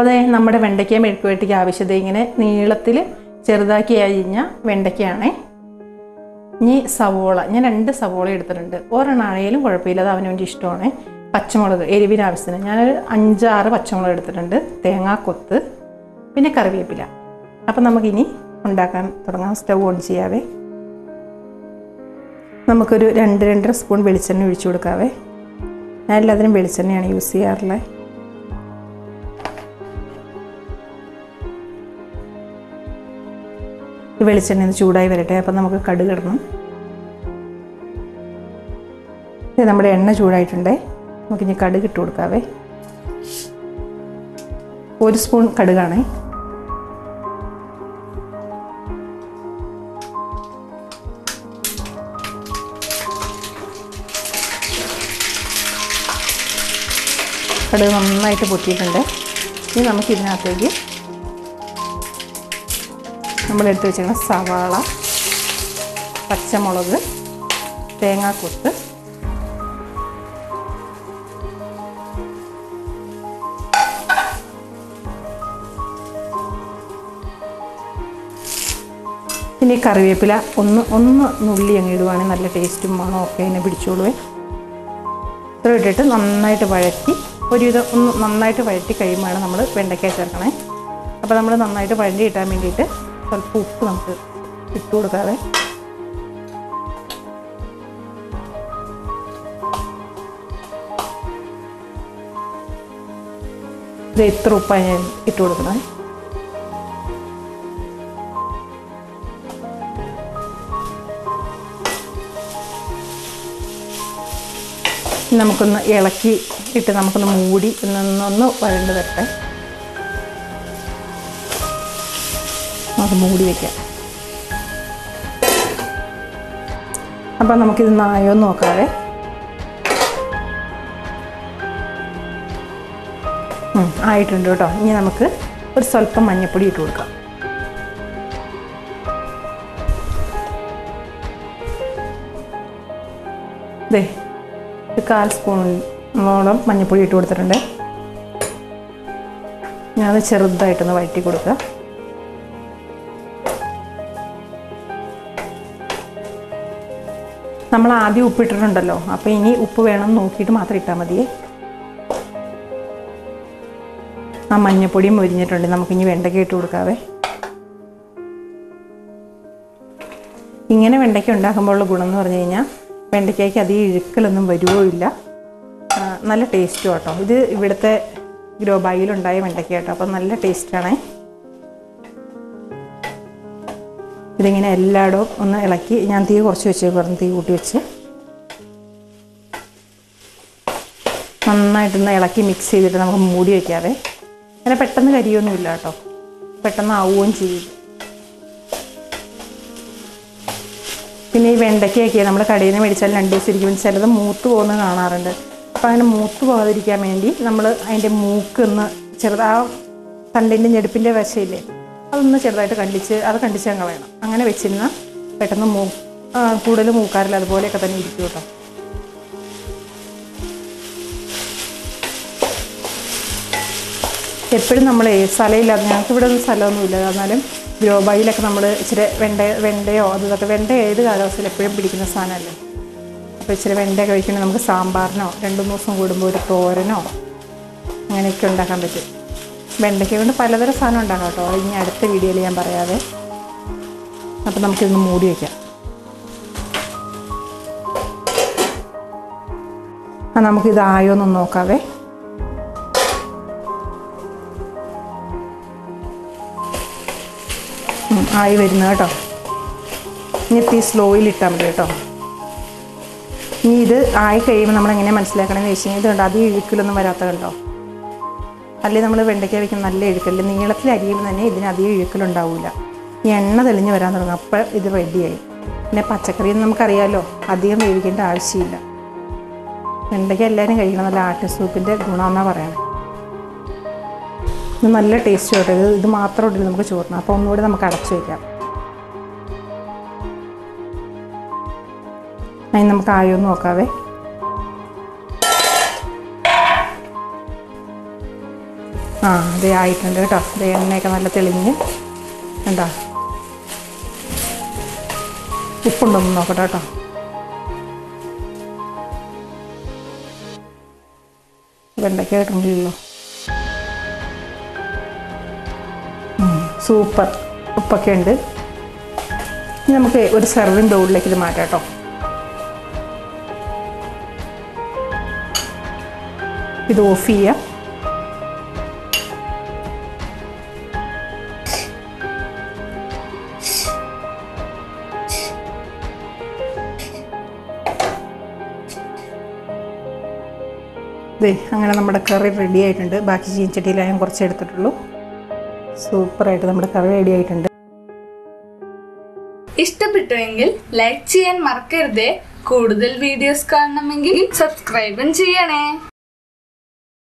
അപ്പോൾ അതേ നമ്മുടെ വെണ്ടയ്ക്ക മെഴുക്കുവരട്ടിക്ക് ആവശ്യത ഇങ്ങനെ നീളത്തിൽ ചെറുതാക്കി അരിഞ്ഞ വെണ്ടയ്ക്കയാണേ ഇനി സവോള ഞാൻ രണ്ട് സവോള എടുത്തിട്ടുണ്ട് ഒരെണ്ണാണേലും കുഴപ്പമില്ല അത് അവനവൻ്റെ ഇഷ്ടമാണ് പച്ചമുളക് എരിവിന് ആവശ്യത്തിന് ഞാനൊരു അഞ്ചാറ് പച്ചമുളക് എടുത്തിട്ടുണ്ട് തേങ്ങാക്കൊത്ത് പിന്നെ കറിവേപ്പില അപ്പം നമുക്കിനി ഉണ്ടാക്കാൻ തുടങ്ങാം സ്റ്റവ് ഓൺ ചെയ്യാവേ നമുക്കൊരു രണ്ട് രണ്ടര സ്പൂൺ വെളിച്ചെണ്ണ ഒഴിച്ചു കൊടുക്കാവേ ഞാൻ എല്ലാത്തിനും വെളിച്ചെണ്ണയാണ് യൂസ് ചെയ്യാറുള്ളത് ഈ വെളിച്ചെണ്ണ ഒന്ന് ചൂടായി വരട്ടെ അപ്പം നമുക്ക് കടുക് ഇടണം ഇത് നമ്മുടെ എണ്ണ ചൂടായിട്ടുണ്ടേ നമുക്കിനി കടുക് ഇട്ട് കൊടുക്കാവേ ഒരു സ്പൂൺ കടുകാണേ കടുക് നന്നായിട്ട് പൊട്ടിയിട്ടുണ്ട് ഇനി നമുക്ക് ഇതിനകത്തേക്ക് നമ്മളെടുത്ത് വെച്ചിരിക്കുന്ന സവാള പച്ചമുളക് തേങ്ങാക്കൊത്ത് പിന്നെ ഈ കറിവേപ്പില ഒന്ന് ഒന്ന് നുള്ളി അങ്ങ് ഇടുവാണെങ്കിൽ നല്ല ടേസ്റ്റും മണവും ഒക്കെ അതിനെ പിടിച്ചോളുവേ ഇത്ര ഇട്ടിട്ട് നന്നായിട്ട് വഴറ്റി ഒരുവിധം ഒന്ന് നന്നായിട്ട് വഴറ്റി കഴിയുമ്പോഴാണ് നമ്മൾ വെണ്ടയ്ക്ക ചേർക്കണേ അപ്പോൾ നമ്മൾ നന്നായിട്ട് വഴറ്റി കിട്ടാൻ വേണ്ടിയിട്ട് സ്വല്പം ഉപ്പ് നമുക്ക് ഇട്ട് കൊടുക്കാതെ ഇത് ഇത്ര ഉപ്പാണ് ഞാൻ ഇട്ട് കൊടുക്കുന്നത് നമുക്കൊന്ന് ഇളക്കി ഇട്ട് നമുക്കൊന്ന് മൂടി ഒന്നൊന്ന് വഴണ്ട് തരട്ടെ നമുക്ക് മൂടി വയ്ക്കാം അപ്പം നമുക്കിത് നായോ നോക്കാവേ ഉം, ആയിട്ടുണ്ട് കേട്ടോ ഇനി നമുക്ക് ഒരു സ്വല്പം മഞ്ഞൾപ്പൊടി ഇട്ട് കൊടുക്കാം ദേ ഒരു കാൽ സ്പൂണോളം മഞ്ഞൾപ്പൊടി ഇട്ട് കൊടുത്തിട്ടുണ്ട് ഞാനത് ചെറുതായിട്ടൊന്ന് വഴറ്റി കൊടുക്കുക നമ്മൾ ആദ്യം ഉപ്പിട്ടിട്ടുണ്ടല്ലോ അപ്പോൾ ഇനി ഉപ്പ് വേണം നോക്കിയിട്ട് മാത്രം ഇട്ടാൽ മതിയേ ആ മഞ്ഞപ്പൊടിയും മൊരിഞ്ഞിട്ടുണ്ട് നമുക്കിനി വെണ്ടയ്ക്ക ഇട്ട് കൊടുക്കാവേ ഇങ്ങനെ വെണ്ടയ്ക്ക ഉണ്ടാക്കുമ്പോഴുള്ള ഗുണം എന്ന് പറഞ്ഞു കഴിഞ്ഞാൽ വെണ്ടയ്ക്കയ്ക്ക് അധികം ഇഴുക്കലൊന്നും വരുവോ ഇല്ല ആ, നല്ല ടേസ്റ്റും കേട്ടോ ഇത് ഇവിടുത്തെ ഗ്രോ ബാഗിലുണ്ടായ വെണ്ടയ്ക്ക കേട്ടോ അപ്പം നല്ല ടേസ്റ്റാണേ ഇതിങ്ങനെ എല്ലായിടവും ഒന്ന് ഇളക്കി ഞാൻ തീ കുറച്ച് വെച്ച് കുറഞ്ഞ് തീ കൂട്ടി വെച്ച് നന്നായിട്ടൊന്ന് ഇളക്കി മിക്സ് ചെയ്തിട്ട് നമുക്ക് മൂടി വയ്ക്കാവേ അങ്ങനെ പെട്ടെന്ന് കരിയൊന്നുമില്ല കേട്ടോ പെട്ടെന്ന് ആവുകയും ചെയ്യും പിന്നെ ഈ വെണ്ടയ്ക്കയൊക്കെ നമ്മൾ കടയിൽ നിന്ന് മേടിച്ചാൽ രണ്ട് ദിവസം ഇരിക്കുമ്പോൾ ചിലത് മൂത്ത് പോകുന്നത് കാണാറുണ്ട് അപ്പോൾ അങ്ങനെ മൂത്ത് പോകാതിരിക്കാൻ വേണ്ടി നമ്മൾ അതിൻ്റെ മൂക്ക് ഒന്ന് ചെറുത് ആ തണ്ടിൻ്റെ ഞെടുപ്പിൻ്റെ വശയില്ലേ അതൊന്ന് ചെറുതായിട്ട് കണ്ടിച്ച് അത് കണ്ടിച്ചാൽ കളയണം അങ്ങനെ വെച്ചിരുന്നാൽ പെട്ടെന്ന് മൂ ആ, കൂടുതൽ മൂക്കാറില്ല അതുപോലെയൊക്കെ തന്നെ ഇരിക്കും കേട്ടോ എപ്പോഴും നമ്മൾ സ്ഥലമില്ലാതെ ഞങ്ങൾക്ക് ഇവിടെ ഒന്നും സ്ഥലമൊന്നുമില്ല എന്നാലും ഗ്രോ ബാഗിലൊക്കെ നമ്മൾ ഇച്ചിരി വെണ്ട വെണ്ടയോ അത് ഇതൊക്കെ വെണ്ട ഏത് കാലാവസ്ഥയിൽ എപ്പോഴും പിടിക്കുന്ന സാധനമല്ലേ അപ്പോൾ ഇച്ചിരി വെണ്ടയൊക്കെ വയ്ക്കണമെങ്കിൽ നമുക്ക് സാമ്പാറിനോ രണ്ട് മൂന്ന് ദിവസം കൂടുമ്പോൾ ഒരു തോരനോ അങ്ങനെയൊക്കെ ഉണ്ടാക്കാൻ പറ്റും വെണ്ടയ്ക്ക കൊണ്ട് പലതരം സാധനം ഉണ്ടാക്കാം കേട്ടോ അത് ഇനി അടുത്ത വീഡിയോയിൽ ഞാൻ പറയാതെ അപ്പോൾ നമുക്കിതൊന്ന് മൂടി വയ്ക്കാം ആ നമുക്കിത് ആയോ എന്നൊന്ന് നോക്കാവേ ഉം, ആയി വരുന്നത് കേട്ടോ ഇനി തീ സ്ലോയിൽ ഇട്ടാൽ മതി കേട്ടോ ഇനി ഇത് ആയി കഴിയുമ്പോൾ നമ്മൾ എങ്ങനെ മനസ്സിലാക്കണമെന്ന് വെച്ച് കഴിഞ്ഞാൽ ഇതുണ്ട് അധികം ഇഴുക്കിലൊന്നും വരാത്ത കണ്ടോ അല്ലെങ്കിൽ നമ്മൾ വെണ്ടയ്ക്ക വയ്ക്കുന്ന നല്ല ഇഴുക്കല്ല നീളത്തിൽ അരിയുമ്പോൾ തന്നെ ഇതിന് അധികം ഇഴുക്കലുണ്ടാവില്ല ഈ എണ്ണ തെളിഞ്ഞ് വരാൻ തുടങ്ങും അപ്പോൾ ഇത് റെഡിയായി പിന്നെ പച്ചക്കറി നമുക്കറിയാമല്ലോ അധികം വേവിക്കേണ്ട ആവശ്യമില്ല വെണ്ടയ്ക്ക എല്ലാവരും കഴിക്കണം നല്ല ആട്ടിൻ സൂപ്പിൻ്റെ ഗുണമെന്നാണ് പറയണത് ഇത് നല്ല ടേസ്റ്റ് കേട്ടോ ഇത് ഇത് മാത്രം ഉണ്ടല്ലോ നമുക്ക് ചോറിന് അപ്പോൾ ഒന്നുകൂടി നമുക്ക് അടച്ചു വയ്ക്കാം അതിന് നമുക്ക് ആയോ എന്ന് നോക്കാവേ ആ ഇത് ആയിട്ടുണ്ട് കേട്ടോ ഇത് എണ്ണയൊക്കെ നല്ല തെളിഞ്ഞ് കണ്ടോ ഉപ്പുണ്ടോന്ന് നോക്കട്ടെ കേട്ടോ വെണ്ടയ്ക്ക ഇടണില്ലല്ലോ സൂപ്പർ ഉപ്പൊക്കെ ഉണ്ട് ഇനി നമുക്ക് ഒരു സെർവിങ് ബൗളിലേക്ക് ഇത് മാറ്റാം കേട്ടോ ഇത് ഓഫ് ചെയ്യാം ദേ അങ്ങനെ നമ്മുടെ കറി റെഡി ആയിട്ടുണ്ട് ബാക്കി ചീൻചട്ടിയിൽ ഞാൻ കുറച്ച് എടുത്തിട്ടുള്ളൂ സൂപ്പറായിട്ട് നമ്മുടെ കറി റെഡി ആയിട്ടുണ്ട് ഇഷ്ടപ്പെട്ടുവെങ്കിൽ ലൈക്ക് ചെയ്യാൻ മറക്കരുതേ കൂടുതൽ വീഡിയോസ് കാണണമെങ്കിൽ സബ്സ്ക്രൈബും ചെയ്യണേ